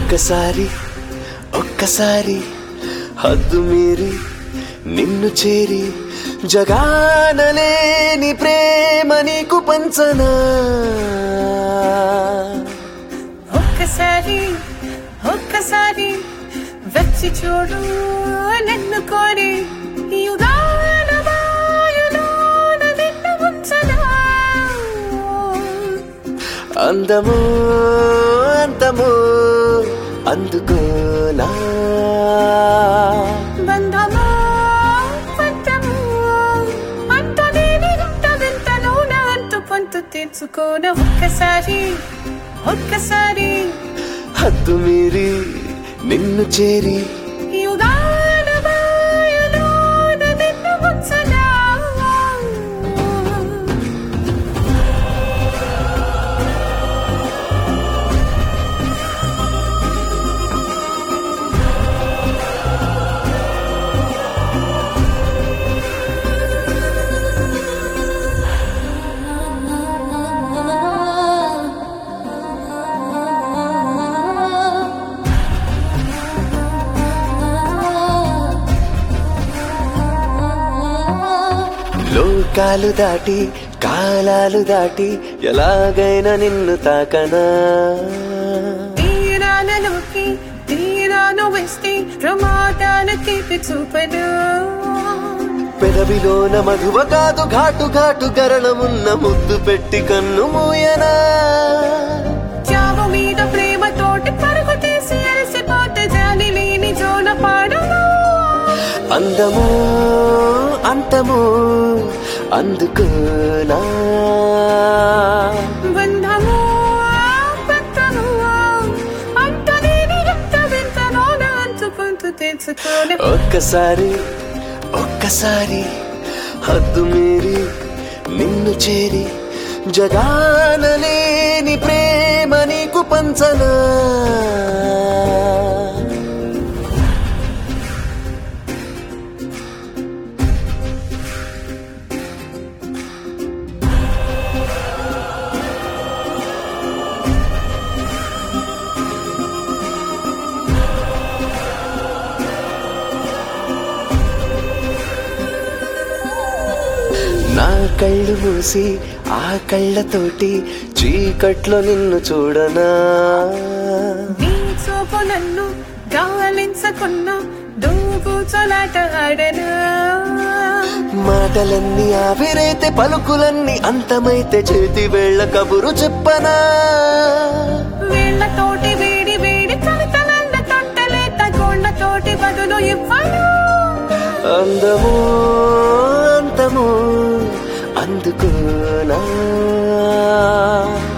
ఒక్కసారి ఒక్కసారి హద్దు మీరి నిన్ను చేరి జగానలేని ప్రేమ నీకు పంచనా ఒక్కసారి ఒక్కసారి వచ్చి చూడు నన్ను కోరి యుగాల మాయలోన నిన్ను ఉంచనా అందమో అంతమో అందుకోనా బంధమో పంచమో అంత దేని ఇంత వింతను నా అంతు పంతు తీర్చుకోన ఒక్కసారి ఒక్కసారి హద్దు మీరి నిన్ను చేరి యుగాల మాయలోన నిన్ను ఉంచనా లోకాలు దాటి కాలాలు దాటి ఎలాగైనా నిన్ను తాకనా తీరాలలోకి తీరాను వేస్తే ప్రమాదాలు తీపి చూపను పెదవిలోన మధువ కాదు ఘాటు ఘాటు గరణమున్న ముద్దు పెట్టి కన్ను మూయనా చావు మీద ప్రేమతోటి పరుగు తీసి అలసిపోతే జాలి లేని జోల పాడను అందమో అంతమో అందుకోనా బంధము పట్టము అంత నేను ఎంత వింతనో నా అంచుకుంటూ తెలుసుకోని ఒక్కసారి ఒక్కసారి హద్దు మీరి నిన్ను చేరి జగానలేని ప్రేమ నీకు పంచనా నా కళ్ళు మూసి ఆ కళ్ళతోటి చీకట్లో నిన్ను చూడనా నీ చూపు నన్ను గాలించకున్నా దూపు చలాట ఆడనా మాటలన్నీ ఆవిరైతే పలుకులన్నీ అంతమైతే చేతి వేళ్ళ కబురు చెప్పనా వీళ్ళతోటి వేడి వేడి కవితలన్న తొట్టలేత గోళ్ళతోటి బదులు ఇవ్వను అందమో అంతమో అందుకోనా